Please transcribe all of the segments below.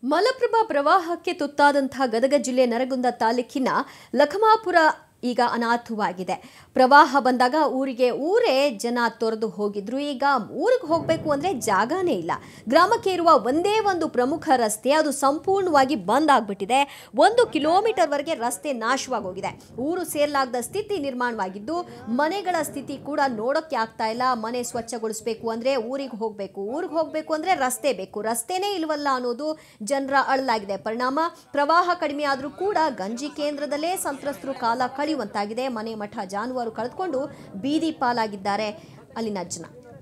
ಮಲಪ್ರಭಾ ಪ್ರವಾಹಕ್ಕೆ ತುತ್ತಾದಂತಹ ಗದಗ ಜಿಲ್ಲೆ ನರಗುಂದ ತಾಲೂಕಿನ ಲಖಮಾಪುರ ಈಗ ಅನಾಥವಾಗಿದೆ ಪ್ರವಾಹ ಬಂದಾಗ ಊರಿಗೆ ಊರೇ ಜನ ತೊರೆದು ಹೋಗಿದ್ರು ಈಗ ಊರಿಗೆ ಹೋಗಬೇಕು ಅಂದ್ರೆ ಜಾಗನೇ ಇಲ್ಲ ಗ್ರಾಮಕ್ಕೆ ಇರುವ ಒಂದೇ ಒಂದು ಪ್ರಮುಖ ರಸ್ತೆ ಅದು ಸಂಪೂರ್ಣವಾಗಿ ಬಂದ್ ಆಗ್ಬಿಟ್ಟಿದೆ ಒಂದು ಕಿಲೋಮೀಟರ್ವರೆಗೆ ರಸ್ತೆ ನಾಶವಾಗಿ ಹೋಗಿದೆ ಊರು ಸೇರ್ಲಾಗದ ಸ್ಥಿತಿ ನಿರ್ಮಾಣವಾಗಿದ್ದು ಮನೆಗಳ ಸ್ಥಿತಿ ಕೂಡ ನೋಡೋಕ್ಕೆ ಆಗ್ತಾ ಇಲ್ಲ ಮನೆ ಸ್ವಚ್ಛಗೊಳಿಸಬೇಕು ಅಂದ್ರೆ ಊರಿಗೆ ಹೋಗಬೇಕು ಊರಿಗೆ ಹೋಗಬೇಕು ಅಂದ್ರೆ ರಸ್ತೆ ಬೇಕು ರಸ್ತೆನೇ ಇಲ್ವಲ್ಲ ಅನ್ನೋದು ಜನರ ಅಳಲಾಗಿದೆ ಪರಿಣಾಮ ಪ್ರವಾಹ ಕಡಿಮೆ ಆದರೂ ಕೂಡ ಗಂಜಿ ಕೇಂದ್ರದಲ್ಲೇ ಸಂತ್ರಸ್ತರು ಕಾಲ ಕಳೆಯುವಂತಾಗಿದೆ ಮನೆ ಮಠ ಜಾನುವಾರು ಕಳೆದುಕೊಂಡು ಬೀದಿ ಪಾಲಾಗಿದ್ದಾರೆ ಅಲ್ಲಿನ ಜನ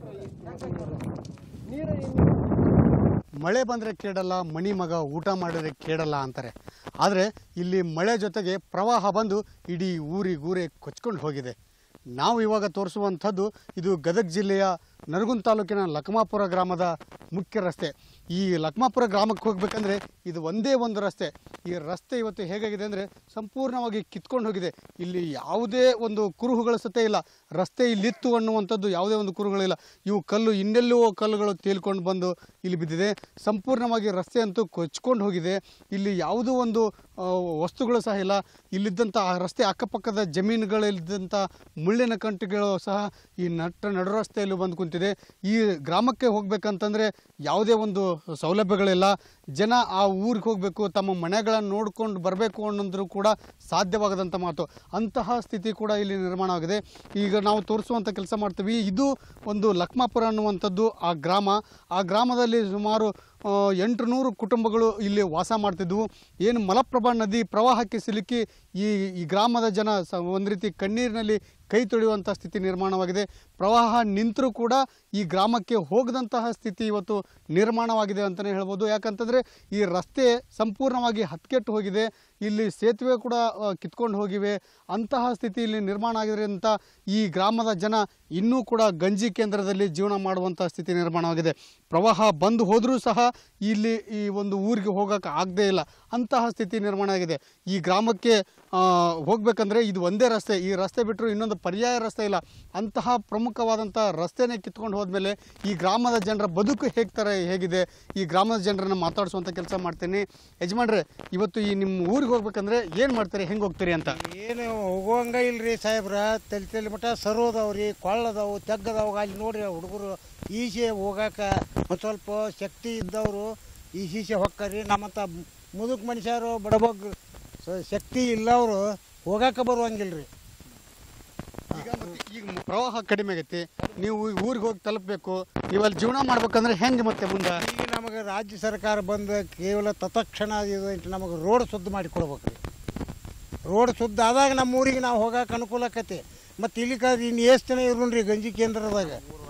ಮಳೆ ಬಂದರೆ ಕೇಳಲ್ಲ ಮಣಿ ಮಗ ಊಟ ಮಾಡಿದ್ರೆ ಕೇಳಲ್ಲ ಅಂತಾರೆ ಆದರೆ ಇಲ್ಲಿ ಮಳೆ ಜೊತೆಗೆ ಪ್ರವಾಹ ಬಂದು ಇಡೀ ಊರಿಗೂರೇ ಕೊಚ್ಕೊಂಡು ಹೋಗಿದೆ ನಾವು ಇವಾಗ ತೋರಿಸುವಂಥದ್ದು ಇದು ಗದಗ ಜಿಲ್ಲೆಯ ನರಗುಂದ ತಾಲೂಕಿನ ಲಕಮಾಪುರ ಗ್ರಾಮದ ಮುಖ್ಯ ರಸ್ತೆ ಈ ಲಕ್ಮಾಪುರ ಗ್ರಾಮಕ್ಕೆ ಹೋಗ್ಬೇಕಂದ್ರೆ ಇದು ಒಂದೇ ಒಂದು ರಸ್ತೆ ಈ ರಸ್ತೆ ಇವತ್ತು ಹೇಗಾಗಿದೆ ಅಂದರೆ ಸಂಪೂರ್ಣವಾಗಿ ಕಿತ್ಕೊಂಡು ಹೋಗಿದೆ ಇಲ್ಲಿ ಯಾವುದೇ ಒಂದು ಕುರುಹುಗಳ ಸತೆ ಇಲ್ಲ ರಸ್ತೆ ಇಲ್ಲಿತ್ತು ಅನ್ನುವಂಥದ್ದು ಯಾವುದೇ ಒಂದು ಕುರುಹುಗಳಿಲ್ಲ ಇವು ಕಲ್ಲು ಇನ್ನೆಲ್ಲೋ ಕಲ್ಲುಗಳು ತೇಲ್ಕೊಂಡು ಬಂದು ಇಲ್ಲಿ ಬಿದ್ದಿದೆ ಸಂಪೂರ್ಣವಾಗಿ ರಸ್ತೆ ಅಂತೂ ಕೊಚ್ಕೊಂಡು ಹೋಗಿದೆ ಇಲ್ಲಿ ಯಾವುದೋ ಒಂದು ಆ, ವಸ್ತುಗಳು ಸಹ ಇಲ್ಲ ಇಲ್ಲಿದ್ದಂಥ ಆ ರಸ್ತೆ ಅಕ್ಕಪಕ್ಕದ ಜಮೀನುಗಳಲ್ಲಿದ್ದಂಥ ಮುಳ್ಳಿನ ಕಂಟಿಗಳು ಸಹ ಈ ನಟ್ಟ ನಡು ರಸ್ತೆಯಲ್ಲಿ ಬಂದು ಕುಂತಿದೆ ಈ ಗ್ರಾಮಕ್ಕೆ ಹೋಗ್ಬೇಕಂತಂದ್ರೆ ಯಾವುದೇ ಒಂದು ಸೌಲಭ್ಯಗಳಿಲ್ಲ ಜನ ಆ ಊರಿಗೆ ಹೋಗಬೇಕು ತಮ್ಮ ಮನೆಗಳನ್ನು ನೋಡ್ಕೊಂಡು ಬರಬೇಕು ಅನ್ನೋದ್ರು ಕೂಡ ಸಾಧ್ಯವಾಗದಂಥ ಮಾತು ಅಂತಹ ಸ್ಥಿತಿ ಕೂಡ ಇಲ್ಲಿ ನಿರ್ಮಾಣವಾಗಿದೆ ಈಗ ನಾವು ತೋರಿಸುವಂಥ ಕೆಲಸ ಮಾಡ್ತೀವಿ ಇದು ಒಂದು ಲಕ್ಮಾಪುರ ಅನ್ನುವಂಥದ್ದು ಆ ಗ್ರಾಮ ಆ ಗ್ರಾಮದಲ್ಲಿ ಸುಮಾರು ಆ, ಎಂಟು ನೂರು ಕುಟುಂಬಗಳು ಇಲ್ಲಿ ವಾಸ ಮಾಡ್ತಿದ್ವು ಏನು ಮಲಪ್ರಭಾ ನದಿ ಪ್ರವಾಹಕ್ಕೆ ಸಿಲುಕಿ ಈ ಈ ಗ್ರಾಮದ ಜನ ಸ ಒಂದು ರೀತಿ ಕಣ್ಣೀರಿನಲ್ಲಿ ಕೈ ತೊಳೆಯುವಂಥ ಸ್ಥಿತಿ ನಿರ್ಮಾಣವಾಗಿದೆ ಪ್ರವಾಹ ನಿಂತರೂ ಕೂಡ ಈ ಗ್ರಾಮಕ್ಕೆ ಹೋಗದಂತಹ ಸ್ಥಿತಿ ಇವತ್ತು ನಿರ್ಮಾಣವಾಗಿದೆ ಅಂತಲೇ ಹೇಳ್ಬೋದು ಯಾಕಂತಂದರೆ ಈ ರಸ್ತೆ ಸಂಪೂರ್ಣವಾಗಿ ಹತ್ಕೆಟ್ಟು ಹೋಗಿದೆ ಇಲ್ಲಿ ಸೇತುವೆ ಕೂಡ ಆ, ಕಿತ್ಕೊಂಡು ಹೋಗಿವೆ ಅಂತಹ ಸ್ಥಿತಿ ಇಲ್ಲಿ ನಿರ್ಮಾಣ ಆಗಿದೆ ಅಂತ ಈ ಗ್ರಾಮದ ಜನ ಇನ್ನೂ ಕೂಡ ಗಂಜಿ ಕೇಂದ್ರದಲ್ಲಿ ಜೀವನ ಮಾಡುವಂಥ ಸ್ಥಿತಿ ನಿರ್ಮಾಣವಾಗಿದೆ ಪ್ರವಾಹ ಬಂದು ಹೋದರೂ ಸಹ ಇಲ್ಲಿ ಈ ಒಂದು ಊರಿಗೆ ಹೋಗೋಕೆ ಆಗದೇ ಇಲ್ಲ ಅಂತಹ ಸ್ಥಿತಿ ನಿರ್ಮಾಣ ಆಗಿದೆ ಈ ಗ್ರಾಮಕ್ಕೆ ಆ, ಹೋಗ್ಬೇಕಂದ್ರೆ ಇದು ಒಂದೇ ರಸ್ತೆ ಈ ರಸ್ತೆ ಬಿಟ್ಟರು ಇನ್ನೊಂದು ಪರ್ಯಾಯ ರಸ್ತೆ ಇಲ್ಲ ಅಂತಹ ಪ್ರಮುಖವಾದಂಥ ರಸ್ತೆನೇ ಕಿತ್ಕೊಂಡು ಹೋದ್ಮೇಲೆ ಈ ಗ್ರಾಮದ ಜನರ ಬದುಕು ಹೇಗ್ತಾರೆ ಹೇಗಿದೆ ಈ ಗ್ರಾಮದ ಜನರನ್ನ ಮಾತಾಡಿಸುವಂಥ ಕೆಲಸ ಮಾಡ್ತೀನಿ ಯಜಮಾನ್ರೆ ಇವತ್ತು ಈ ನಿಮ್ಮ ಊರಿಗೆ ಹೋಗ್ಬೇಕಂದ್ರೆ ಏನು ಮಾಡ್ತಾರೆ ಹೆಂಗೆ ಹೋಗ್ತೀರಿ ಅಂತ ಏನು ಹೋಗೋಂಗ ಇಲ್ರಿ ಸಾಹೇಬ್ರ ತಲೆ ತಲೆ ಮಟ್ಟ ಸರೋದವ್ರಿ ಕೊಳ್ಳದವು ತೆಗ್ಗದವು ಅಲ್ಲಿ ನೋಡ್ರಿ ಹುಡುಗರು ಈಸೆ ಹೋಗಾಕ ಒಂದು ಸ್ವಲ್ಪ ಶಕ್ತಿ ಇದ್ದವರು ಈಸೀಸೆ ಹೊಕ್ಕರಿ ನಮ್ಮಂಥ ಮುದುಕ್ ಮನುಷ್ಯರು ಬಡಬಗ್ ಶಕ್ತಿ ಇಲ್ಲವರು ಹೋಗಾಕ ಬರುವಂಗಿಲ್ರಿ ಈಗ ಮತ್ತೆ ಈಗ ಪ್ರವಾಹ ಕಡಿಮೆ ಆಗೈತಿ ನೀವು ಊರಿಗೆ ಹೋಗಿ ತಲುಪಬೇಕು ನೀವು ಅಲ್ಲಿ ಜೀವನ ಮಾಡ್ಬೇಕಂದ್ರೆ ಹೆಂಗೆ ಮತ್ತೆ ಮುಂದೆ ಈಗ ನಮಗೆ ರಾಜ್ಯ ಸರ್ಕಾರ ಬಂದು ಕೇವಲ ತತ್ಕ್ಷಣ ಇದು ಇಟ್ಟು ನಮಗೆ ರೋಡ್ ಶುದ್ಧ ಮಾಡಿ ಕೊಡ್ಬೇಕು ರೀ ರೋಡ್ ಶುದ್ಧ ಆದಾಗ ನಮ್ಮ ಊರಿಗೆ ನಾವು ಹೋಗಕ್ಕೆ ಅನುಕೂಲ ಆಕತಿ ಮತ್ತು ಇಲ್ಲಿ ಕಾದ್ರೆ ಇನ್ನು ಎಷ್ಟು ಜನ ಇರೋಣ್ರಿ ಗಂಜಿ ಕೇಂದ್ರದಾಗ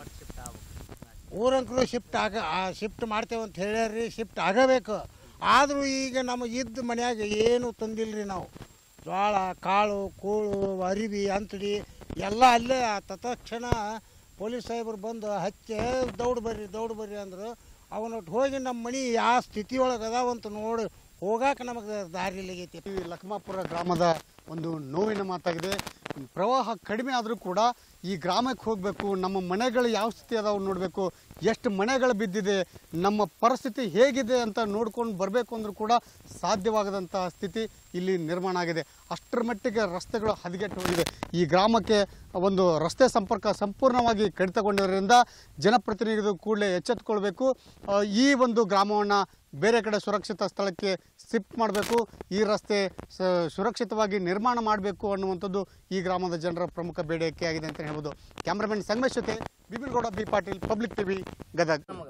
ಊರಂಕರು ಶಿಫ್ಟ್ ಆಗ ಶಿಫ್ಟ್ ಮಾಡ್ತೇವೆ ಅಂತ ಹೇಳ್ಯಾರ್ರಿ ಶಿಫ್ಟ್ ಆಗಬೇಕು ಆದರೂ ಈಗ ನಮಗೆ ಇದ್ದ ಮನ್ಯಾಗ ಏನು ತಂದಿಲ್ರಿ ನಾವು ಜೋಳ ಕಾಳು ಕೂಳು ಅರಿವಿ ಅಂತಡಿ ಎಲ್ಲ ಅಲ್ಲೇ ಆ ತತ್ಕ್ಷಣ ಪೊಲೀಸ್ ಸಾಹೇಬರು ಬಂದು ಹಚ್ಚೆ ದೌಡ್ ಬರ್ರಿ ದೌಡ್ ಬರ್ರಿ ಅಂದರು ಅವನೊಟ್ಟು ಹೋಗಿ ನಮ್ಮ ಮನೆ ಯಾವ ಸ್ಥಿತಿಯೊಳಗೆ ಅದಾವಂತ ನೋಡಿ ಹೋಗಾಕ ನಮಗೆ ದಾರಿ ಇಲ್ಲಗೈತಿ ಈ ಲಕ್ಮಾಪುರ ಗ್ರಾಮದ ಒಂದು ನೋವಿನ ಮಾತಾಗಿದೆ ಪ್ರವಾಹ ಕಡಿಮೆ ಆದರೂ ಕೂಡ ಈ ಗ್ರಾಮಕ್ಕೆ ಹೋಗಬೇಕು ನಮ್ಮ ಮನೆಗಳು ಯಾವ ಸ್ಥಿತಿ ಅದಾವ ನೋಡಬೇಕು ಎಷ್ಟು ಮನೆಗಳು ಬಿದ್ದಿದೆ ನಮ್ಮ ಪರಿಸ್ಥಿತಿ ಹೇಗಿದೆ ಅಂತ ನೋಡ್ಕೊಂಡು ಬರಬೇಕು ಅಂದರೂ ಕೂಡ ಸಾಧ್ಯವಾಗದಂತಹ ಸ್ಥಿತಿ ಇಲ್ಲಿ ನಿರ್ಮಾಣ ಆಗಿದೆ ಅಷ್ಟರ ಮಟ್ಟಿಗೆ ರಸ್ತೆಗಳು ಹದಗೆಟ್ಟು ಹೋಗಿದೆ ಈ ಗ್ರಾಮಕ್ಕೆ ಒಂದು ರಸ್ತೆ ಸಂಪರ್ಕ ಸಂಪೂರ್ಣವಾಗಿ ಕಡಿತಗೊಂಡಿರೋದ್ರಿಂದ ಜನಪ್ರತಿನಿಧಿಗಳು ಕೂಡಲೇ ಎಚ್ಚೆತ್ತುಕೊಳ್ಬೇಕು ಆ, ಈ ಒಂದು ಗ್ರಾಮವನ್ನು ಬೇರೆ ಕಡೆ ಸುರಕ್ಷಿತ ಸ್ಥಳಕ್ಕೆ ಶಿಫ್ಟ್ ಮಾಡಬೇಕು ಈ ರಸ್ತೆ ಸ ಸುರಕ್ಷಿತವಾಗಿ ನಿರ್ಮಾಣ ಮಾಡಬೇಕು ಅನ್ನುವಂಥದ್ದು ಈ ಗ್ರಾಮದ ಜನರ ಪ್ರಮುಖ ಬೇಡಿಕೆ ಆಗಿದೆ ಅಂತ ಹೇಳ್ಬೋದು ಕ್ಯಾಮ್ರಾಮನ್ ಸಂಗಮೇಶ್ ಜೊತೆ Bipin Gowda B Patil public TV Gadag